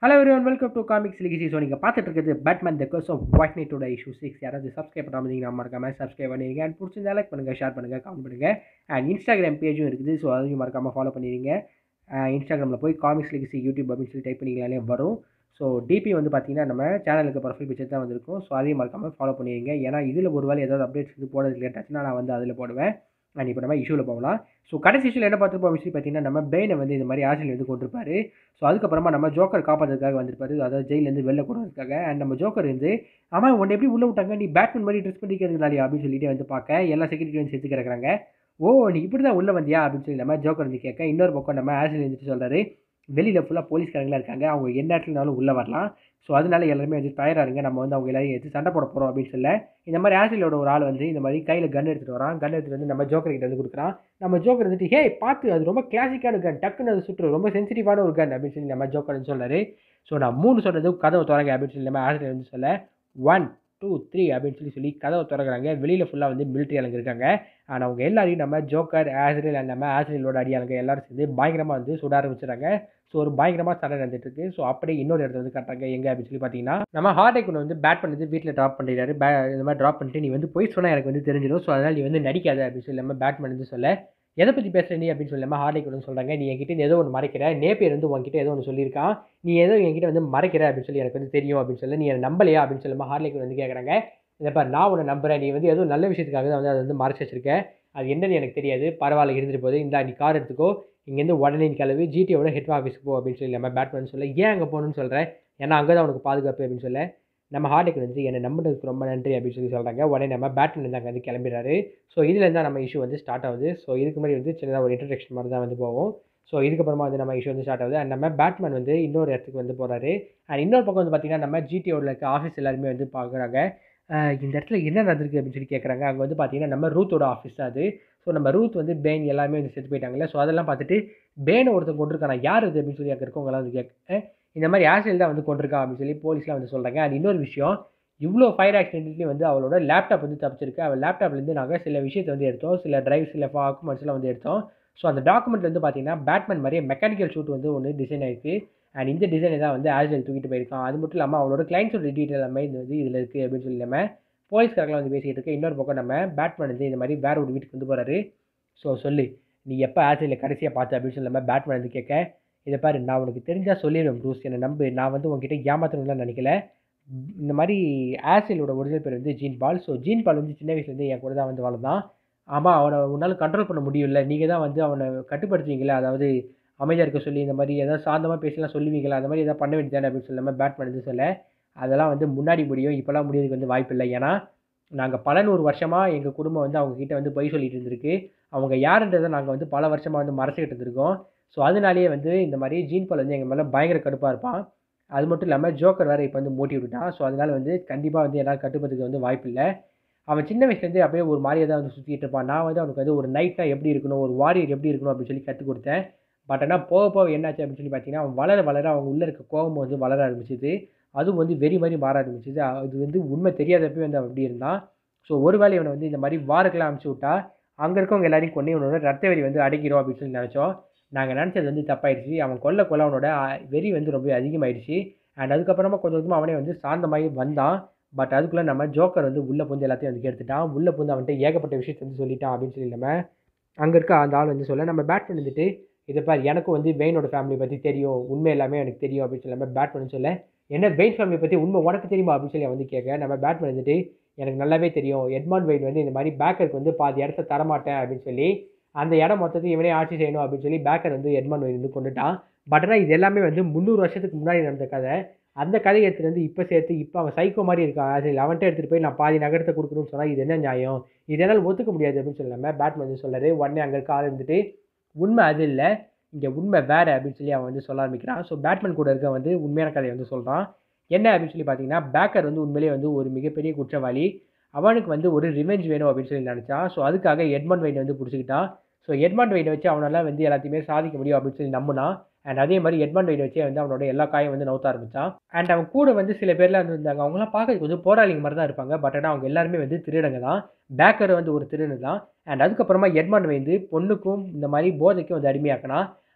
hello everyone welcome to comics லிகிசி so நீங்கள் பார்த்துட்டு இருக்கிறது Batman the curse of white நைட்டோட இஷ்யூ சிக்ஸ் யாராவது சப்ஸ்கிரைப் பண்ணாமல் இருந்தீங்கன்னா மறக்காமல் சப்ஸ்கிரைப் பண்ணிடுங்க அண்ட் பிடிச்சிருந்தா லைக் பண்ணுங்கள் ஷேர் பண்ணுங்கள் கமெண்ட் பண்ணுங்கள் அண்ட் இன்ஸ்டாகிராம் பேஜும் இருக்குது ஸோ அதையும் மறக்காமல் ஃபாலோ பண்ணிடுங்க இன்ஸ்டாகிராமில் போய் காமிக்ஸ் லிகிசி யூடியூப் அப்படின்னு சொல்லி டைப் பண்ணிங்களாலே வரும் ஸோ டிபி வந்து பார்த்தீங்கன்னா நம்ம சேனலுக்கு ப்ரொஃபைல் பிக்சர் தான் வந்திருக்கும் ஸோ அதையும் மறக்காமல் ஃபாலோ பண்ணிடுங்க ஏன்னா இதில் ஒரு வேலை ஏதாவது அப்டேட்ஸ் இது போடுறது லேட் ஆச்சுன்னா நான் வந்து அதில் போடுவேன் அண்ட் இப்போ நம்ம இஷ்யூவில் போகலாம் ஸோ கடைசி இஷ்யூவில் என்ன பார்த்துருப்போம் விஷயம் பார்த்தீங்கன்னா நம்ம பெயினை வந்து இந்த மாதிரி ஆசிரியர் வந்து கொண்டிருப்பாரு ஸோ அதுக்கப்புறமா நம்ம ஜோக்கர் காப்பாற்றுறதுக்காக வந்திருப்பாரு அதாவது ஜெயிலேருந்து வெளில போடுறதுக்காக அண்ட் நம்ம ஜோக்கர் வந்து அவன் உன்னை எப்படி உள்ளே விட்டாங்க நீ பேட்மேன் மாதிரி ட்ரெஸ் பண்ணிக்கிறதுனாலே அப்படின்னு சொல்லிட்டு வந்து பார்க்க எல்லா செக்யூரிட்டி வந்து சேர்த்து கிடக்குறாங்க ஓ நீ இப்படி தான் உள்ளே வந்தியா அப்படின்னு சொல்லி நம்ம ஜோக்கர் வந்து கேட்க இன்னொரு பக்கம் நம்ம ஆசிரியர் வந்துட்டு சொல்கிறாரு வெளியில் ஃபுல்லாக போலீஸ்காரங்களாக இருக்காங்க அவங்க எந்த இடத்துலனாலும் உள்ளே வரலாம் ஸோ அதனால எல்லாருமே வந்து தயாராருங்க நம்ம வந்து அவங்க எல்லாரையும் எடுத்து சண்டை போட போகிறோம் அப்படின்னு சொல்ல இந்த மாதிரி ஆசிலோட ஒரு ஆள் வந்து இந்த மாதிரி கையில் கன் எடுத்துகிட்டு வரான் கன் எடுத்துகிட்டு வந்து நம்ம ஜோக்கர் கிட்ட வந்து கொடுக்குறான் நம்ம ஜோக்கர் வந்துட்டு ஹே பார்த்து அது ரொம்ப கிளாசிக்கான கன் டக்குன்னு அது சுற்று ரொம்ப சென்சிட்டிவான ஒரு கன் அப்படின்னு சொல்லி நம்ம ஜோக்கர் வந்து சொல்கிறாரு ஸோ நான் மூணு சொல்கிறது கதவை திறங்க அப்படின்னு சொல்லி நம்ம ஆசிரியர் வந்து சொல்ல ஒன் டூ த்ரீ அப்படின்னு சொல்லி சொல்லி கதவை திறக்கிறாங்க வெளியில் ஃபுல்லாக வந்து மிலிட்ரி ஆளுங்க இருக்காங்க ஆனால் அவங்க எல்லாரையும் நம்ம ஜோக்கர் ஆசிரியர் அண்ட் நம்ம ஆசிரியரோட அடியாளுங்க எல்லாரும் சேர்ந்து பயங்கரமாக வந்து சுட ஆரம்பிச்சிடுறாங்க ஸோ ஒரு பயங்கரமாக சண்டை நடந்துட்டு இருக்கு ஸோ அப்படியே இன்னொரு இடத்துல வந்து காட்டுறாங்க எங்கே அப்படின்னு சொல்லி பார்த்தீங்கன்னா நம்ம ஹார்டேக் ஒன்று வந்து பேட் பண்ணி வீட்டில் ட்ராப் பண்ணிடுறாரு பே இந்த மாதிரி ட்ராப் பண்ணிட்டு நீ வந்து போய் சொன்னால் எனக்கு வந்து தெரிஞ்சிடும் ஸோ அதனால் நீ வந்து நடிக்காத அப்படின்னு சொல்லி நம்ம பேட் பண்ணி சொல்ல எதை பற்றி பேசுகிற நீ அப்படின்னு சொல்லி நம்ம ஹார்டேக் வந்து சொல்கிறாங்க நீ என்கிட்ட ஏதோ ஒன்று மறைக்கிற நேப்பியர் வந்து உங்ககிட்ட ஏதோ ஒன்று சொல்லியிருக்கான் நீ ஏதோ என்கிட்ட வந்து மறைக்கிற அப்படின்னு சொல்லி எனக்கு வந்து தெரியும் அப்படின்னு சொல்லி நீ என்ன நம்பலையா அப்படின்னு சொல்லி நம்ம ஹார்டேக் வந்து கேட்குறாங்க இதை பாரு நான் உன்னை நம்புறேன் நீ வந்து ஏதோ நல்ல விஷயத்துக்காக தான் வந்து அதை வந்து மறைச்சி வச்சிருக்க அது என்னன்னு எனக்கு தெரியாது பரவாயில்ல இருந்துட்டு போகுது இந்த நீ கார் எடுத்துக்கோ இங்கேருந்து உடனே நீ கிளம்பி ஜிடியோட ஹெட் ஆஃபீஸ்க்கு போ அப்படின்னு சொல்லி நம்ம பேட்மேன் சொல்ல ஏன் அங்கே போகணும்னு சொல்கிறேன் ஏன்னா அங்கே தான் உனக்கு பாதுகாப்பு அப்படின்னு சொல்ல நம்ம ஹார்டுக்கு வந்து என்னை நம்பினதுக்கு ரொம்ப நன்றி அப்படின்னு சொல்லி சொல்கிறாங்க உடனே நம்ம பேட்மேன் வந்து அங்கே வந்து கிளம்பிடுறாரு ஸோ இதுலேருந்து தான் நம்ம இஷ்யூ வந்து ஸ்டார்ட் ஆகுது ஸோ இதுக்கு முன்னாடி வந்து சின்னதாக ஒரு இன்ட்ரடக்ஷன் மாதிரி தான் வந்து போகும் ஸோ இதுக்கப்புறமா வந்து நம்ம இஷ்யூ வந்து ஸ்டார்ட் ஆகுது அண்ட் நம்ம பேட்மேன் வந்து இன்னொரு இடத்துக்கு வந்து போகிறாரு அண்ட் இன்னொரு பக்கம் வந்து பார்த்திங்கன்னா நம்ம ஜிடிஓவில் இருக்க ஆஃபீஸ் எல்லாருமே வந்து பார்க்குறாங்க இந்த இடத்துல என்ன நடந்திருக்கு அப்படின்னு சொல்லி கேட்குறாங்க அங்கே வந்து பார்த்தீங்கன்னா நம்ம ரூத்தோட ஆஃபீஸ் தான் அது ஸோ நம்ம ரூத் வந்து பேன் எல்லாமே வந்து செத்து போயிட்டாங்கல்ல ஸோ அதெல்லாம் பார்த்துட்டு பேனை ஒருத்தர் கொண்டிருக்கானா யார் இது அப்படின்னு சொல்லி அங்கே இருக்கவங்களாம் வந்து கேட்க இந்த மாதிரி ஆசிரியர் தான் வந்து கொண்டிருக்கான் அப்படின்னு சொல்லி போலீஸ்லாம் வந்து சொல்கிறாங்க அது இன்னொரு விஷயம் இவ்வளோ ஃபயர் ஆக்சிடென்ட்லேயும் வந்து அவளோட லேப்டாப் வந்து தப்பிச்சிருக்கு அவள் லேப்டாப்லேருந்து நாங்கள் சில விஷயத்தை வந்து எடுத்தோம் சில டிரைவ் சில டாக்குமெண்ட்ஸ்லாம் வந்து எடுத்தோம் ஸோ அந்த டாக்குமெண்ட் வந்து பார்த்தீங்கன்னா பேட்மேன் மாதிரியே மெக்கானிக்கல் ஷூட் வந்து ஒன்று டிசைன் ஆயிருக்கு அண்ட் இந்த டிசைனை தான் வந்து ஆசிரியர் தூக்கிட்டு போயிருக்கான் அது மட்டும் இல்லாமல் அவளோட கிளைண்ட்ஸோட டீட்டெயில் எல்லாமே இது வந்து இதில் இருக்குது அப்படின்னு சொல்லி நம்ம போலீஸ்காரங்களாம் வந்து பேசிகிட்டு இருக்கு இன்னொரு பக்கம் நம்ம பேட்மேன் வந்து இந்த மாதிரி வேற ஒரு வீட்டுக்கு வந்து போகிறாரு ஸோ சொல்லு நீ எப்போ ஆசிரியர் கடைசியாக பார்த்து அப்படின்னு சொல்லி நம்ம பேட்மேன் வந்து கேட்க இதை பாரு நான் உனக்கு தெரிஞ்சால் சொல்லிடுவேன் ப்ரூஸ் என்னை நம்பு நான் வந்து உங்ககிட்ட ஏமாத்தணும்லாம் நினைக்கல இந்த மாதிரி ஆசிலோட ஒரிஜினல் பேர் வந்து Jean Paul so Jean Paul வந்து சின்ன வயசுலேருந்து என் கூட தான் வந்து வளர்ந்தான் ஆமாம் அவனை உன்னால் கண்ட்ரோல் பண்ண முடியல நீங்கள் தான் வந்து அவனை கட்டுப்படுத்துவீங்களா அதாவது அமைதியாக இருக்க சொல்லி இந்த மாதிரி ஏதாவது சாந்தமாக பேசலாம் சொல்லுவீங்களா அந்த மாதிரி எதாவது பண்ண வேண்டியதானே அப்படின்னு சொல்லாமல் பேட்மேன் வந்து சொல்ல அதெல்லாம் வந்து முன்னாடி முடியும் இப்போலாம் முடியறதுக்கு வந்து வாய்ப்பு இல்லை ஏன்னா நாங்கள் பல நூறு வருஷமாக எங்கள் குடும்பம் வந்து அவங்கக்கிட்ட வந்து பொய் சொல்லிட்டு இருந்திருக்கு அவங்க யாருன்றதை நாங்கள் வந்து பல வருஷமாக வந்து மறைச்சிக்கிட்டு இருந்திருக்கோம் ஸோ அதனாலேயே வந்து இந்த மாதிரி ஜீன் பால் வந்து எங்கள் மேலே பயங்கர கடுப்பாக இருப்பான் அது மட்டும் இல்லாமல் ஜோக்கர் வேறு இப்போ வந்து மோட்டி விட்டுட்டான் ஸோ அதனால் வந்து கண்டிப்பாக வந்து என்னால் கட்டுப்படுறதுக்கு வந்து வாய்ப்பு இல்லை அவன் சின்ன வயசுலேருந்தே அப்படியே ஒரு மாதிரியாக தான் வந்து சுற்றிட்டு இருப்பான் நான் வந்து அவனுக்கு வந்து ஒரு நைட்டாக எப்படி இருக்கணும் ஒரு வாரியர் எப்படி இருக்கணும் அப்படின்னு சொல்லி கற்றுக் கொடுத்தேன் பட் ஆனால் போக போக என்னாச்சு அப்படின்னு சொல்லி பார்த்தீங்கன்னா அவன் வளர வளர அவங்க உள்ளே இருக்க கோபம் வந்து வளர ஆரம்பிச்சிது அதுவும் வந்து வெறி மாதிரி மாற ஆரம்பிச்சிது அது வந்து உண்மை தெரியாதப்பவே வந்து அப்படி இருந்தான் ஸோ ஒரு வேளை இவனை வந்து இந்த மாதிரி வாருக்கெல்லாம் அனுப்பிச்சி விட்டா அங்கே இருக்கவங்க எல்லாரையும் கொண்டு இவனோட ரத்த வெறி வந்து அடைக்கிறோம் அப்படின்னு சொல்லி நினச்சோம் நாங்கள் நினச்சது வந்து தப்பாயிடுச்சு அவன் கொல்ல கொல்ல அவனோட வெறி வந்து ரொம்ப அதிகமாகிடுச்சு அண்ட் அதுக்கப்புறமா கொஞ்சம் கொஞ்சமாக அவனே வந்து சாந்தமாகி வந்தான் பட் அதுக்குள்ளே நம்ம ஜோக்கர் வந்து உள்ளே புந்து எல்லாத்தையும் வந்து எடுத்துட்டான் உள்ளே புந்து அவன்கிட்ட ஏகப்பட்ட விஷயத்தை வந்து சொல்லிட்டான் அப்படின்னு சொல்லி நம்ம அங்கே இருக்க அந்த ஆள் வந்து சொல்ல நம்ம பேட் வந்துட்டு இதை பார் எனக்கும் வந்து வெயினோட ஃபேமிலி பற்றி தெரியும் உண்மை எல்லாமே எனக்கு தெரியும் அப்படின்னு சொல்லி நம்ம பேட் பண்ணி சொல்ல என்ன வெயின் ஃபேமிலி பற்றி உண்மை உனக்கு தெரியுமா அப்படின்னு சொல்லி வந்து கேட்க நம்ம பேட் வந்துட்டு எனக்கு நல்லாவே தெரியும் எட்மாண்ட் வெயின் வந்து இந்த மாதிரி பேக்கருக்கு வந்து பாதி இடத்த தரமாட்டேன் அப்படின்னு சொல்லி அந்த இடம் மொத்தத்தையும் இவனே ஆட்சி செய்யணும் அப்படின்னு சொல்லி பேக்கர் வந்து எட்மாண்ட் வெயின் வந்து கொண்டுட்டான் பட் ஆனால் இது எல்லாமே வந்து முந்நூறு வருஷத்துக்கு முன்னாடி நடந்த கதை அந்த கதையை எடுத்துகிட்டு வந்து இப்போ சேர்த்து இப்போ அவன் சைக்கோ மாதிரி இருக்கான் சரி அவன்கிட்ட எடுத்துகிட்டு போய் நான் பாதி நகரத்தை கொடுக்கணும்னு சொன்னால் இது என்ன நியாயம் இது என்னால் ஒத்துக்க முடியாது அப்படின்னு சொல்லாமல் பேட்மேன் வந்து சொல்லாரு உடனே அங்கே இருக்க ஆள் இருந்துட்டு உண்மை அது இல்லை இங்கே உண்மை வேறு அப்படின்னு சொல்லி அவன் வந்து சொல்ல ஆரம்பிக்கிறான் ஸோ பேட்மேன் கூட இருக்க வந்து உண்மையான கதையை வந்து சொல்கிறான் என்ன அப்படின்னு சொல்லி பார்த்தீங்கன்னா பேக்கர் வந்து உண்மையிலேயே வந்து ஒரு மிகப்பெரிய குற்றவாளி அவனுக்கு வந்து ஒரு ரிவெஞ்ச் வேணும் அப்படின்னு சொல்லி நினச்சான் ஸோ அதுக்காக எட்மண்ட் வெயினை வந்து பிடிச்சிக்கிட்டான் ஸோ எட்மண்ட் வெயினை வச்சு அவனால் வந்து எல்லாத்தையுமே சாதிக்க முடியும் அப்படின்னு சொல்லி நம்பினான் அண்ட் அதே மாதிரி எட்மண்ட் வெயினை வச்சு வந்து அவனோட எல்லா காயும் வந்து நவுத்த ஆரம்பித்தான் அண்ட் அவன் கூட வந்து சில பேர்லாம் வந்து இருந்தாங்க அவங்களாம் பார்க்கறதுக்கு வந்து போராளிங்க மாதிரி தான் இருப்பாங்க பட் ஆனால் அவங்க எல்லாருமே வந்து திருடங்க தான் பேக்கர் வந்து ஒரு திருடு தான் அண்ட் அதுக்கப்புறமா எட்மண்ட் வந்து பொண்ணுக்கும் இந்த மாதிரி போதைக்கும் வந்து அடிமையாக்கினான்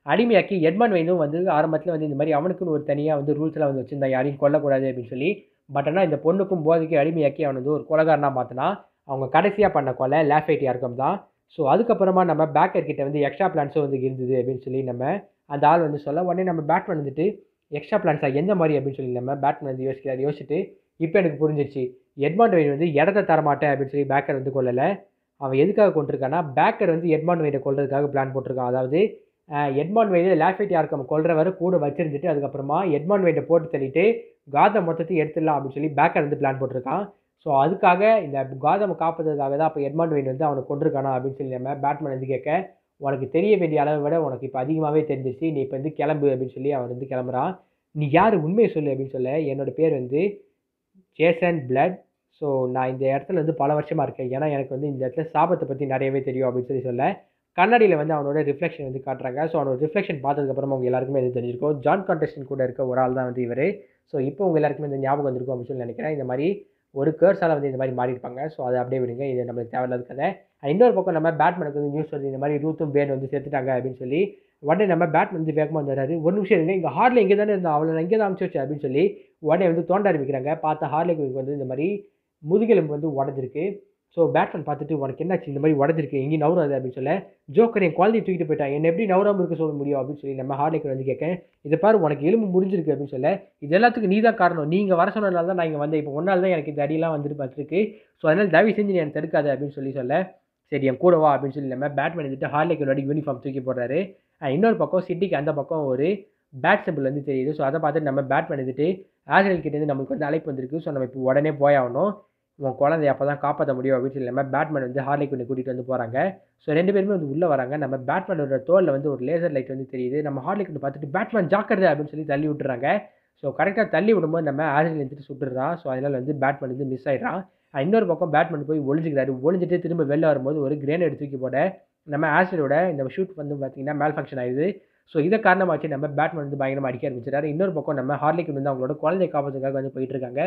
அடிமையாக்கி எட்மன் வைனும் வந்து ஆரம்பத்தில் வந்து இந்த மாதிரி அவனுக்குன்னு ஒரு தனியாக வந்து ரூல்ஸ்லாம் வந்து வச்சுருந்தான் யாரையும் கொல்லக்கூடாது அப்படின்னு சொல்லி பட் ஆனால் இந்த பொண்ணுக்கும் போதைக்கு அடிமையாக்கி அவன் வந்து ஒரு கொலகாரனாக மாற்றினா அவங்க கடைசியாக பண்ண கொலை லேஃபைட் யாருக்கும் தான் ஸோ அதுக்கப்புறமா நம்ம பேக்கர் கிட்ட வந்து எக்ஸ்ட்ரா பிளான்ஸும் வந்து இருந்தது அப்படின்னு சொல்லி நம்ம அந்த ஆள் வந்து சொல்ல உடனே நம்ம பேட்மேன் வந்துட்டு எக்ஸ்ட்ரா பிளான்ஸாக எந்த மாதிரி அப்படின்னு சொல்லி நம்ம பேட்மேன் வந்து யோசிக்கிறார் யோசிச்சுட்டு இப்போ எனக்கு புரிஞ்சிச்சு எட்மாண்ட் வெயின் வந்து இடத்த தரமாட்டேன் அப்படின்னு சொல்லி பேக்கர் வந்து கொல்லலை அவன் எதுக்காக கொண்டிருக்கான்னா பேக்கர் வந்து எட்மாண்ட் வெயினை கொல்றதுக்காக பிளான் போட்டிருக்கான் அதாவது எட்மாண்ட் வெயினை லேஃபைட் யாருக்கும் கொல்றவரை கூட வச்சிருந்துட்டு அதுக்கப்புறமா எட்மாண்ட் வெயினை போட்டு தள்ளிட்டு காதம் மொத்தத்தையும் எடுத்துடலாம் அப்படின்னு சொல்லி பேக்கர் வந்து பிளான் போட்டிருக்கான் ஸோ அதுக்காக இந்த காதம் காப்பதற்காக தான் அப்போ எட்மாண்ட் வெயின் வந்து அவனை கொண்டிருக்கானா அப்படின்னு சொல்லி நம்ம பேட்மேன் வந்து கேட்க உனக்கு தெரிய வேண்டிய அளவை விட உனக்கு இப்போ அதிகமாகவே தெரிஞ்சிச்சு நீ இப்போ வந்து கிளம்பு அப்படின்னு சொல்லி அவன் வந்து கிளம்புறான் நீ யார் உண்மையை சொல்லு அப்படின்னு சொல்ல என்னோட பேர் வந்து ஜேசன் பிளட் ஸோ நான் இந்த இடத்துல வந்து பல வருஷமாக இருக்கேன் ஏன்னா எனக்கு வந்து இந்த இடத்துல சாபத்தை பற்றி நிறையவே தெரியும் அப்படின்னு சொல்லி சொல்ல கண்ணாடியில் வந்து அவனோட ரிஃப்ளெக்ஷன் வந்து காட்டுறாங்க ஸோ அவனோட ரிஃப்ளெக்ஷன் பார்த்ததுக்கப்புறமா அவங்க எல்லாருக்குமே இது தெரிஞ்சிருக்கும் ஜான் கான்டெஸ்டன் கூட இருக்க ஒரு ஆள் தான் வந்து இவர் ஸோ இப்போ உங்கள் எல்லாருக்குமே இந்த ஞாபகம் வந்திருக்கும் அப்படின்னு சொல்லி நினைக்கிறேன் இந்த மாதிரி ஒரு கேர்ஸால் வந்து இந்த மாதிரி மாறியிருப்பாங்க ஸோ அதை அப்படியே விடுங்க இது நம்மளுக்கு தேவையில்லாத கதை இன்னொரு பக்கம் நம்ம பேட்மேனுக்கு வந்து நியூஸ் வருது இந்த மாதிரி ரூத்தும் பேன் வந்து சேர்த்துட்டாங்க அப்படின்னு சொல்லி உடனே நம்ம பேட்மேன் வந்து வேகமாக வந்துடுறாரு ஒரு நிமிஷம் இருங்க இங்கே ஹார்லே இங்கே தானே இருந்தான் அவளை இங்கே தான் அனுப்பிச்சு வச்சு அப்படின்னு சொல்லி உடனே வந்து தோண்ட ஆரம்பிக்கிறாங்க பார்த்தா ஹார்லே குவிக்கு வந்து இந்த மாதிரி முதுகெலும்பு வந்து உடஞ்சிருக்கு ஸோ பேட்மேன் பார்த்துட்டு உனக்கு என்னாச்சு இந்த மாதிரி உடஞ்சிருக்கு எங்கேயும் நவராது அப்படின்னு சொல்ல ஜோக்கர் என் குழந்தைய தூக்கிட்டு போயிட்டான் என்ன எப்படி நவராமல் இருக்க சொல்ல முடியும் அப்படின்னு சொல்லி நம்ம ஹார்லேக்கு வந்து கேட்க இதை பாரு உனக்கு எலும்பு முடிஞ்சிருக்கு அப்படின்னு சொல்ல இது எல்லாத்துக்கும் நீ தான் காரணம் நீங்கள் வர சொன்னதுனால தான் நான் இங்கே வந்தேன் இப்போ ஒன்றால் தான் எனக்கு இந்த அடியெல்லாம் வந்துட்டு பார்த்துருக்கு ஸோ அதனால் தயவு செஞ்சு நீ எனக்கு தடுக்காத அப்படின்னு சொல்லி சொல்ல சரி என் கூட வா அப்படின்னு சொல்லி நம்ம பேட்மேன் எடுத்துட்டு ஹார்லேக்கு விளையாடி யூனிஃபார்ம் தூக்கி போடுறாரு இன்னொரு பக்கம் சிட்டிக்கு அந்த பக்கம் ஒரு பேட் சிம்பிள் வந்து தெரியுது ஸோ அதை பார்த்துட்டு நம்ம பேட்மேன் எடுத்துட்டு ஆசிரியர் கிட்டேருந்து நம்மளுக்கு வந்து அழைப்பு வந்திருக்கு ஸோ நம்ம இப்போ உடனே போயாகணும் உன் குழந்தைய அப்போ தான் காப்பாற்ற முடியும் அப்படின்னு சொல்லி நம்ம பேட்மேன் வந்து ஹார்லி குவினை கூட்டிகிட்டு வந்து போகிறாங்க ஸோ ரெண்டு பேருமே வந்து உள்ளே வராங்க நம்ம பேட்மேனோட தோலில் வந்து ஒரு லேசர் லைட் வந்து தெரியுது நம்ம ஹார்லி குவினை பார்த்துட்டு பேட்மேன் ஜாக்கிரதை அப்படின்னு சொல்லி தள்ளி விட்டுறாங்க ஸோ கரெக்டாக தள்ளி விடும்போது நம்ம ஆசிரியர் எடுத்துட்டு சுட்டுறான் ஸோ அதனால் வந்து பேட்மேன் வந்து மிஸ் ஆகிடுறான் இன்னொரு பக்கம் பேட்மேன் போய் ஒளிஞ்சிக்கிறாரு ஒளிஞ்சிட்டு திரும்ப வெளில வரும்போது ஒரு கிரேனேட் தூக்கி போட நம்ம ஆசிரியரோட இந்த ஷூட் வந்து பார்த்தீங்கன்னா மேல் ஃபங்க்ஷன் ஆயிடுது ஸோ இதை காரணமாச்சு நம்ம பேட்மேன் வந்து பயங்கரமாக அடிக்க ஆரம்பிச்சிட்டாரு இன்னொரு பக்கம் நம்ம ஹார்லிக்கு வந்து அவங்களோட குழந்தை காப்பதுக்காக வந்து போயிட்டு இருக்காங்க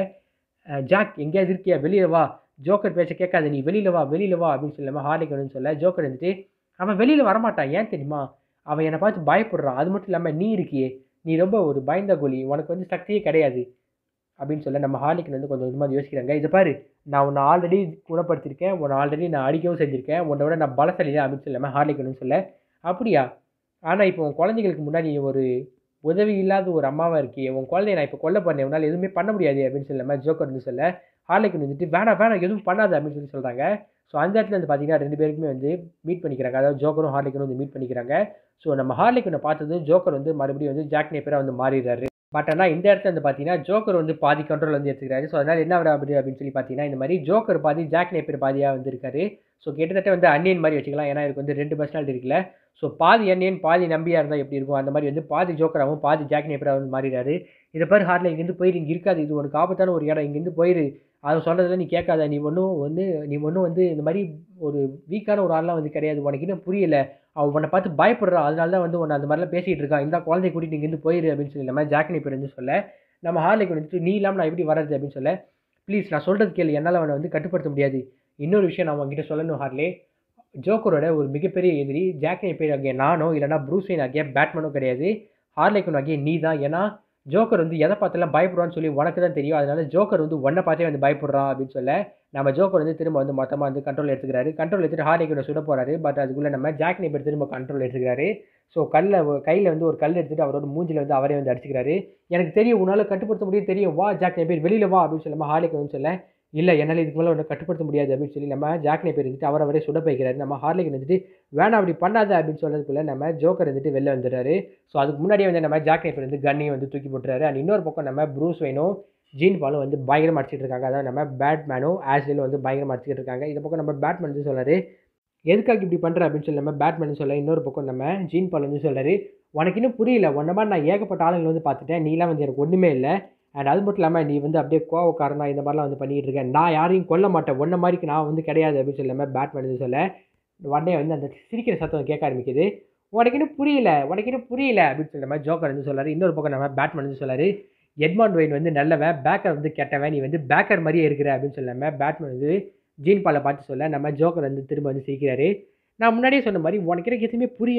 ஜாக் எங்கேயாவது இருக்கியா வெளியே வா ஜோக்கர் பேச்ச கேட்காத நீ வெளியில் வா வெளியில் வா அப்படின்னு சொல்லி நம்ம ஹார்லிக்கு வந்து சொல்ல ஜோக்கர் வந்துட்டு அவன் வெளியில் வரமாட்டான் ஏன் தெரியுமா அவன் என்னை பார்த்து பயப்படுறான் அது மட்டும் இல்லாமல் நீ இருக்கியே நீ ரொம்ப ஒரு பயந்த கோலி உனக்கு வந்து சக்தியே கிடையாது அப்படின்னு சொல்ல நம்ம ஹார்லிக்கு வந்து கொஞ்சம் கொஞ்சமாக யோசிக்கிறாங்க இதை பாரு நான் உன்னை ஆல்ரெடி குணப்படுத்தியிருக்கேன் உன்னை ஆல்ரெடி நான் அடிக்கவும் செஞ்சுருக்கேன் உன்னை விட நான் பலசலி தான் அப்படின்னு சொல்லாமல் ஹார்லிக்கணும்னு சொல்ல அப்படியா ஆனால் இப்போ உன் குழந்தைங்களுக்கு முன்னாடி ஒரு உதவி இல்லாத ஒரு அம்மாவாக இருக்கே உன் குழந்தைய நான் இப்போ கொல்ல பண்ணேன் உன்னால் எதுவுமே பண்ண முடியாது அப்படின்னு சொல்லாமல் ஜோக்கர் வந்து சொல்ல ஹார்லிக்கன் வந்துட்டு வேணாம் வேணாம் எதுவும் பண்ணாது அப்படின்னு சொல்லி சொல்கிறாங்க ஸோ அந்த இடத்துல வந்து பார்த்தீங்கன்னா ரெண்டு பேருக்குமே வந்து மீட் பண்ணிக்கிறாங்க அதாவது ஜோக்கரும் ஹார்லிக்கனும் வந்து மீட் பண்ணிக்கிறாங்க ஸோ நம்ம ஹார்லிக்கனை பார்த்தது ஜோக்கர் வந்து மறுபடியும் வந்து ஜாக் நேப்பராக வந்து மாறிடுறாரு பட் ஆனால் இந்த இடத்துல வந்து பார்த்தீங்கன்னா ஜோக்கர் வந்து பாதி கண்ட்ரோல் வந்து எடுத்துக்கிறாரு ஸோ அதனால் என்ன வர அப்படி அப்படின்னு சொல்லி பார்த்தீங்கன்னா இந்த மாதிரி ஜோக்கர் பாதி ஜாக் நேப்பர் பாதியாக வந்து இருக்காரு ஸோ கிட்டத்தட்ட வந்து அன்னியன் மாதிரி வச்சுக்கலாம் ஏன்னா இதுக்கு வந்து ரெண்டு பர்சனாலிட்டி இருக்குல்ல ஸோ பாதி அன்னியன் பாதி நம்பியாக இருந்தால் எப்படி இருக்கும் அந்த மாதிரி வந்து பாதி ஜோக்கராகவும் பாதி ஜாக் நேப்பராக வந்து மாறிடாரு இதை பாரு ஹார்டில் இங்கேருந்து போயிரு இங்கே இருக்காது இது உனக்கு ஆபத்தான ஒரு இடம் இங்கேருந்து போயிரு அதை சொல்கிறதுல நீ கேட்காத நீ ஒன்றும் வந்து நீ ஒன்றும் வந்து இந்த மாதிரி ஒரு வீக்கான ஒரு ஆள்லாம் வந்து கிடையாது உனக்கு இன்னும் புரியல அவன் உன்னை பார்த்து பயப்படுறான் அதனால தான் வந்து உன்னை அந்த மாதிரிலாம் பேசிகிட்டு இருக்கான் இந்த குழந்தைய கூட்டிட்டு இங்கேருந்து போயிரு அப்படின்னு சொல்லி நம்ம ஜாக் நேப்பர் வந்து சொல்ல நம்ம ஹார்லிக்கு வந்துட்டு நீ இல்லாமல் நான் எப்படி வர்றது அப்படின்னு சொல்ல ப்ளீஸ் நான் சொல்கிறது கேளு என்னால் அவனை வந்து கட்டுப்படுத்த முடியாது இன்னொரு விஷயம் நான் உங்ககிட்ட சொல்லணும் ஹார்லே ஜோக்கரோட ஒரு மிகப்பெரிய எதிரி ஜாக் நேப்பர் ஆகிய நானோ இல்லைனா ப்ரூஸ்வைன் ஆகிய பேட்மேனோ கிடையாது ஹார்லேக்கன் ஆகிய நீ தான் ஏன்னா ஜோக்கர் வந்து எதை பார்த்தெல்லாம் பயப்படுறான்னு சொல்லி உனக்கு தான் தெரியும் அதனால ஜோக்கர் வந்து உன்னை பார்த்தே வந்து பயப்படுறான் அப்படின்னு சொல்ல நம்ம ஜோக்கர் வந்து திரும்ப வந்து மொத்தமாக வந்து கண்ட்ரோல் எடுத்துக்கிறாரு கண்ட்ரோல் எடுத்துட்டு ஹார்லிக்கனை சுட போகிறாரு பட் அதுக்குள்ளே நம்ம ஜாக் நேப்பர் திரும்ப கண்ட்ரோல் எடுத்துக்கிறாரு ஸோ கல்லை கையில் வந்து ஒரு கல் எடுத்துட்டு அவரோட மூஞ்சில் வந்து அவரே வந்து அடிச்சுக்கிறாரு எனக்கு தெரியும் உன்னால் கட்டுப்படுத்த முடியும் தெரியும் வா ஜாக் நேப்பர் வெளியில் வா அப்படின்னு சொல்லாமல் ஹார்லிக்கு வந்து சொல்ல இல்லை என்னால் இதுக்கு மேலே ஒன்று கட்டுப்படுத்த முடியாது அப்படின்னு சொல்லி நம்ம ஜாக் நேப்பர் இருந்துட்டு அவர் அவரே சுட போய்க்கிறாரு நம்ம ஹார்லிக்கு வந்துட்டு வேணாம் அப்படி பண்ணாத அப்படின்னு சொல்கிறதுக்குள்ள நம்ம ஜோக்கர் வந்துட்டு வெளில வந்துடுறாரு ஸோ அதுக்கு முன்னாடியே வந்து நம்ம ஜாக் நேப்பர் வந்து கன்னையும் வந்து தூக்கி போட்டுறாரு அண்ட் இன்னொரு பக்கம் நம்ம ப்ரூஸ் வெயினும் ஜீன் பாலும் வந்து பயங்கரமாக அடிச்சிட்டு இருக்காங்க அதாவது நம்ம பேட்மேனும் ஆஸ்லேயும் வந்து பயங்கரமாக அடிச்சிட்டு இருக்காங்க இந்த பக்கம் நம்ம பேட்மேன் வந்து சொல்கிறாரு எதுக்காக இப்படி பண்ணுற அப்படின்னு சொல்லி நம்ம பேட்மேன் சொல்ல இன்னொரு பக்கம் நம்ம ஜீன் பால் வந்து சொல்கிறாரு உனக்கு இன்னும் புரியல உன்ன மாதிரி நான் ஏகப்பட்ட ஆளுங்களை வந்து பார்த்துட்டேன் நீலாம் வந்து எனக்கு ஒன்றுமே இல்லை அண்ட் அது மட்டும் இல்லாமல் நீ வந்து அப்படியே கோவக்காரனா இந்த மாதிரிலாம் வந்து பண்ணிகிட்டு இருக்கேன் நான் யாரையும் கொல்ல மாட்டேன் ஒன்றை மாதிரிக்கு நான் வந்து கிடையாது அப்படின்னு சொல்லாமல் பேட்மேன் வந்து சொல்ல உடனே வந்து அந்த சிரிக்கிற சத்தம் கேட்க ஆரம்பிக்குது உனக்கு இன்னும் புரியல உனக்கு இன்னும் புரியல அப்படின்னு சொல்ல மாதிரி ஜோக்கர் வந்து சொல்லாரு இன்னொரு பக்கம் நம்ம பேட்மேன் வந்து சொல்லாரு எட்மாண்ட் வெயின் வந்து நல்லவன் பேக்கர் வந்து கெட்டவன் நீ வந்து பேக்கர் மாதிரியே இருக்கிற அப்படின்னு சொல்லாமல் பேட்மேன் வந்து ஜீன் பாலை பார்த்து சொல்ல நம்ம ஜோக்கர் வந்து திரும்ப வந்து சிரிக்கிறாரு நான் முன்னாடியே சொன்ன மாதிரி உனக்கு எனக்கு எதுவுமே புரியலை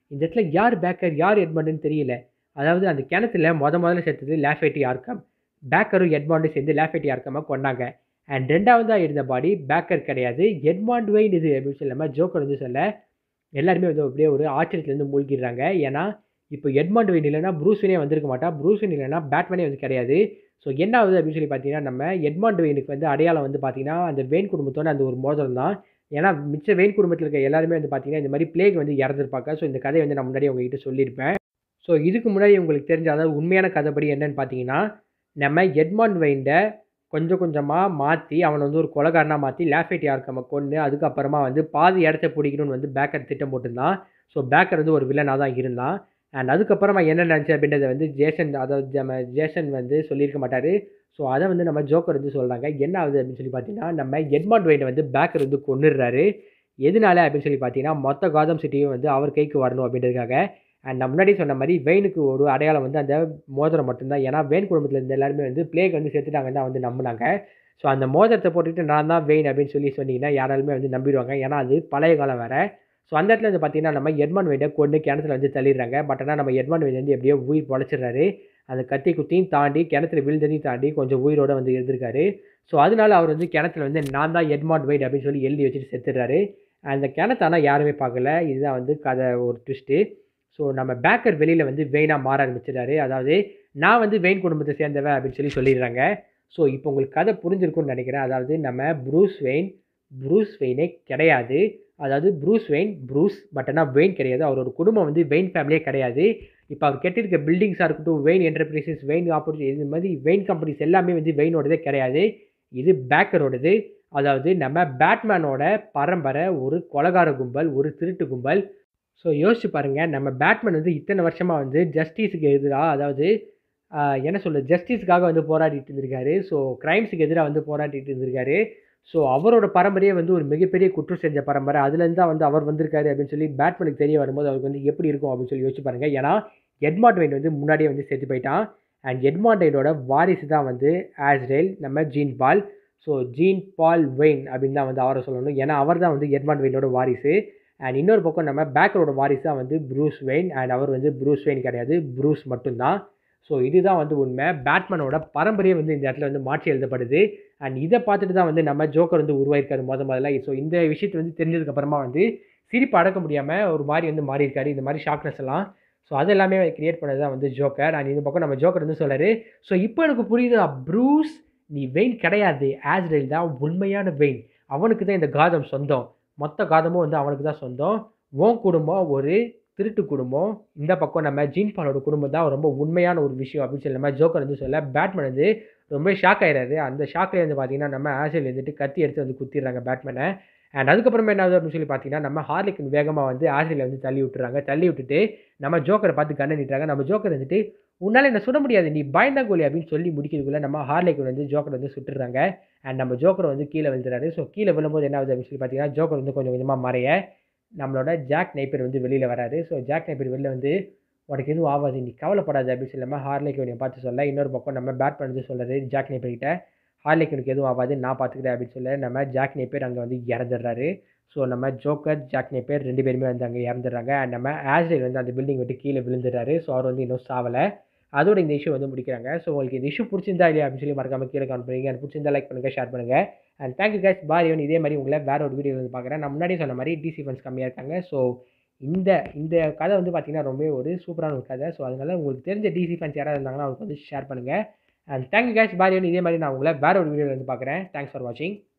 இந்த இடத்துல யார் பேக்கர் யார் எட்மண்டுன்னு தெரியல அதாவது அந்த கிணத்துல முத முதல்ல சேர்த்தது லேஃபேட்டி ஆர்க்கம் பேக்கரும் எட்மாண்டும் சேர்ந்து லேஃபேட்டி ஆர்க்கமாக கொண்டாங்க அண்ட் ரெண்டாவதாக இருந்த பாடி பேக்கர் கிடையாது எட்மாண்ட் வெயின் இது அப்படின்னு சொல்லாமல் ஜோக்கர் வந்து சொல்ல எல்லாருமே வந்து அப்படியே ஒரு ஆச்சரியத்துலேருந்து மூழ்கிடுறாங்க ஏன்னா இப்போ எட்மாண்ட் வெயின் இல்லைன்னா ப்ரூஸ்வினே வந்திருக்க மாட்டா ப்ரூஸ்வின் இல்லைன்னா பேட்மேனே வந்து கிடையாது ஸோ என்ன ஆகுது அப்படின்னு சொல்லி பார்த்தீங்கன்னா நம்ம எட்மாண்ட் வெயினுக்கு வந்து அடையாளம் வந்து பார்த்தீங்கன்னா அந்த வெயின் குடும்பத்தோட அந்த ஒரு மோதிரம் தான் ஏன்னா மிச்ச வெயின் குடும்பத்தில் இருக்க எல்லாருமே வந்து பார்த்தீங்கன்னா இந்த மாதிரி பிளேக் வந்து இறந்துருப்பாங்க ஸோ இந்த கதையை வந்து நான் முன்னாடி உங்ககிட்ட சொல்லியிருப்பேன் ஸோ இதுக்கு முன்னாடி உங்களுக்கு தெரிஞ்ச அதாவது உண்மையான கதைப்படி என்னன்னு பார்த்தீங்கன்னா நம்ம எட்மாண்ட் வெயின்ட கொஞ்சம் கொஞ்சமாக மாற்றி அவனை வந்து ஒரு கொலகாரனாக மாற்றி லேஃபேட் யாருக்கம்ம கொண்டு அதுக்கப்புறமா வந்து பாதி இடத்த பிடிக்கணும்னு வந்து பேக்கர் திட்டம் போட்டிருந்தான் ஸோ பேக்கர் வந்து ஒரு வில்லனாக தான் இருந்தான் அண்ட் அதுக்கப்புறமா என்ன நினச்சி அப்படின்றத வந்து ஜேசன் அதாவது நம்ம ஜேசன் வந்து சொல்லியிருக்க மாட்டார் ஸோ அதை வந்து நம்ம ஜோக்கர் வந்து சொல்கிறாங்க என்ன ஆகுது அப்படின்னு சொல்லி பார்த்தீங்கன்னா நம்ம எட்மாண்ட் வெயினை வந்து பேக்கர் வந்து கொண்டுடுறாரு எதனால அப்படின்னு சொல்லி பார்த்தீங்கன்னா மொத்த காதம் சிட்டியும் வந்து அவர் கைக்கு வரணும் அப்படின்றதுக்காக அண்ட் நான் முன்னாடி சொன்ன மாதிரி வெயினுக்கு ஒரு அடையாளம் வந்து அந்த மோதிரம் மட்டும்தான் ஏன்னா வெயின் குடும்பத்தில் இருந்த எல்லாருமே வந்து பிளேக் வந்து செத்துட்டாங்கன்னு தான் வந்து நம்பினாங்க ஸோ அந்த மோதிரத்தை போட்டுட்டு நான் தான் வெயின் அப்படின்னு சொல்லி சொன்னீங்கன்னா யாராலுமே வந்து நம்பிடுவாங்க ஏன்னா அது பழைய காலம் வேறு ஸோ அந்த இடத்துல வந்து பார்த்தீங்கன்னா நம்ம எட்மன் வெயிட்டை கொண்டு கிணத்துல வந்து தள்ளிடுறாங்க பட் ஆனால் நம்ம எட்மன் வெயிட் வந்து எப்படியோ உயிர் பொழைச்சிடுறாரு அந்த கத்தி குத்தியும் தாண்டி கிணத்துல விழுந்ததையும் தாண்டி கொஞ்சம் உயிரோட வந்து இருந்திருக்காரு ஸோ அதனால அவர் வந்து கிணத்துல வந்து நான் தான் எட்மாண்ட் வெயிட் அப்படின்னு சொல்லி எழுதி வச்சுட்டு செத்துடுறாரு அந்த கிணத்த ஆனால் யாருமே பார்க்கல இதுதான் வந்து கதை ஒரு ட்விஸ்ட்டு ஸோ நம்ம பேக்கர் வெளியில் வந்து வெயினாக மாற ஆரம்பிச்சிட்டாரு அதாவது நான் வந்து வெயின் குடும்பத்தை சேர்ந்தவன் அப்படின்னு சொல்லி சொல்லிடுறாங்க ஸோ இப்போ உங்களுக்கு கதை புரிஞ்சிருக்கும்னு நினைக்கிறேன் அதாவது நம்ம ப்ரூஸ் வெயின் ப்ரூஸ் வெயினே கிடையாது அதாவது ப்ரூஸ் வெயின் ப்ரூஸ் பட் ஆனால் வெயின் கிடையாது அவரோட குடும்பம் வந்து வெயின் ஃபேமிலியே கிடையாது இப்போ அவர் கட்டியிருக்க பில்டிங்ஸாக இருக்கட்டும் வெயின் என்டர்பிரைசஸ் வெயின் ஆப்பர்ச்சுனிட்டி இது மாதிரி வெயின் கம்பெனிஸ் எல்லாமே வந்து வெயினோடதே கிடையாது இது பேக்கரோடது அதாவது நம்ம பேட்மேனோட பரம்பரை ஒரு கொலகார கும்பல் ஒரு திருட்டு கும்பல் ஸோ யோசிச்சு பாருங்கள் நம்ம பேட்மேன் வந்து இத்தனை வருஷமாக வந்து ஜஸ்டிஸுக்கு எதிராக அதாவது ஆஹ், என்ன சொல்ல ஜஸ்டிஸுக்காக வந்து போராடிட்டு இருந்திருக்காரு ஸோ கிரைம்ஸுக்கு எதிராக வந்து போராடிட்டு இருந்திருக்காரு ஸோ அவரோட பரம்பரையே வந்து ஒரு மிகப்பெரிய குற்றம் செஞ்ச பரம்பரை அதுலேருந்து தான் வந்து அவர் வந்திருக்காரு அப்படின்னு சொல்லி பேட்மேனுக்கு தெரிய வரும்போது அவருக்கு வந்து எப்படி இருக்கும் அப்படின்னு சொல்லி யோசிச்சு பாருங்க ஏன்னா எட்மாண்ட் வெயின் வந்து முன்னாடியே வந்து செத்து போயிட்டான் அண்ட் எட்மாண்ட் வெயினோட வாரிசு தான் வந்து ஆஸ்ரேல் நம்ம Jean Paul so Jean Paul Wayne அப்படின்னு தான் வந்து அவரை சொல்லணும் ஏன்னா அவர் தான் வந்து எட்மாண்ட் வெயினோட வாரிசு அண்ட் இன்னொரு பக்கம் நம்ம பேக்கரோட வாரிசு தான் வந்து ப்ரூஸ் வெயின் அண்ட் அவர் வந்து ப்ரூஸ் வெயின் கிடையாது ப்ரூஸ் மட்டும்தான் ஸோ இதுதான் வந்து உண்மை பேட்மேனோட பரம்பரையே வந்து இந்த இடத்துல வந்து மாற்றி எழுதப்படுது அண்ட் இதை பார்த்துட்டு தான் வந்து நம்ம ஜோக்கர் வந்து உருவாயிருக்காரு முத முதல்ல ஸோ இந்த விஷயத்தை வந்து தெரிஞ்சதுக்கு அப்புறமா வந்து சிரிப்பு அடக்க முடியாமல் ஒரு மாதிரி வந்து மாறி இருக்காரு இந்த மாதிரி ஷாக்னஸ் எல்லாம் ஸோ அது எல்லாமே கிரியேட் பண்ணது தான் வந்து ஜோக்கர் அண்ட் இந்த பக்கம் நம்ம ஜோக்கர் வந்து சொல்றாரு ஸோ இப்போ எனக்கு புரியுது ப்ரூஸ் நீ வெயின் கிடையாது ஆஸ்ரேல் தான் உண்மையான வெயின் அவனுக்கு தான் இந்த காதம் சொந்தம் மொத்த காதமும் வந்து அவனுக்கு தான் சொந்தம் உன் குடும்பம் ஒரு திருட்டு குடும்பம் இந்த பக்கம் நம்ம ஜீன் பாலோட குடும்பம் தான் ரொம்ப உண்மையான ஒரு விஷயம் அப்படின்னு சொல்லி நம்ம ஜோக்கர் வந்து சொல்ல பேட்மேன் வந்து ரொம்ப ஷாக் ஆயிடுறாரு அந்த ஷாக்லேயே வந்து பார்த்தீங்கன்னா நம்ம ஆசிரியர் வந்துட்டு கத்தி எடுத்து வந்து குத்திடுறாங்க பேட்மேனை அண்ட் அதுக்கப்புறமா என்ன ஆகுது அப்படின்னு சொல்லி பார்த்தீங்கன்னா நம்ம ஹார்லிக்கின் வேகமாக வந்து ஆசிரியர் வந்து தள்ளி விட்டுறாங்க தள்ளி விட்டுட்டு நம்ம ஜோக்கரை பார்த்து கண்ணை நிட்டுறாங்க நம்ம ஜோக்கர் வந்துட்டு உன்னால் என்ன சுட முடியாது நீ பயந்தா கோலி அப்படின்னு சொல்லி முடிக்கிறதுக்குள்ள நம்ம ஹார்லிக் வந்து ஜோக்கர் வந்து சுட்டுறாங்க அண்ட் நம்ம ஜோக்கர் வந்து கீழே விழுந்துறாரு ஸோ கீழே விழும்போது என்ன ஆகுது அப்படின்னு சொல்லி பார்த்தீங்கன்னா ஜோக்கர் வந்து கொஞ்சம் கொஞ்சமாக மறைய நம்மளோட ஜாக் நைப்பர் வந்து வெளியில் வராரு ஸோ ஜாக் நைப்பர் வெளில வந்து உனக்கு எதுவும் ஆகாது நீ கவலைப்படாது அப்படின்னு சொல்லாமல் ஹார்லிக் உன்னை பார்த்து சொல்ல இன்னொரு பக்கம் நம்ம பேட் பண்ணி சொல்கிறாரு ஜாக் நைப்பர் கிட்ட ஹார்லிக் உனக்கு எதுவும் ஆகாது நான் பார்த்துக்கிறேன் அப்படின்னு சொல்ல நம்ம ஜாக் நைப்பர் அங்கே வந்து இறந்துடுறாரு ஸோ நம்ம ஜோக்கர் ஜாக் நைப்பர் ரெண்டு பேருமே வந்து அங்கே இறந்துடுறாங்க அண்ட் நம்ம ஆஸ்ரேல் வந்து அந்த பில்டிங் விட்டு கீழே விழுந்துடுறாரு ஸோ அவர் வந்து இன்னும் சாவலை அதோட இந்த இஷ்யூ வந்து முடிக்கிறாங்க ஸோ உங்களுக்கு இந்த இஷ்யூ பிடிச்சிருந்தா இல்லையா அப்படின்னு சொல்லி மறக்காம கீழே கமெண்ட் பண்ணுங்க அண்ட் பிடிச்சிருந்தா லைக் பண்ணுங்கள் ஷேர் பண்ணுங்கள் அண்ட் தேங்க்யூ கேஸ் பாய் வந்து இதே மாதிரி உங்களை வேற ஒரு வீடியோ வந்து பார்க்குறேன் நான் முன்னாடியே சொன்ன மாதிரி டிசி ஃபண்ட்ஸ் கம்மியாக இருக்காங்க ஸோ இந்த இந்த கதை வந்து பார்த்தீங்கன்னா ரொம்ப ஒரு சூப்பரான ஒரு கதை ஸோ அதனால உங்களுக்கு தெரிஞ்ச டிசி ஃபேன்ஸ் யாராவது இருந்தாங்கன்னா அவங்களுக்கு வந்து ஷேர் பண்ணுங்கள் அண்ட் தேங்க்யூ கேஸ் பாய் வந்து இதே மாதிரி நான் உங்களை வேற ஒரு வீடியோவில் வந்து பார்க்குறேன் தேங்க்ஸ் ஃபார் வாட்சிங்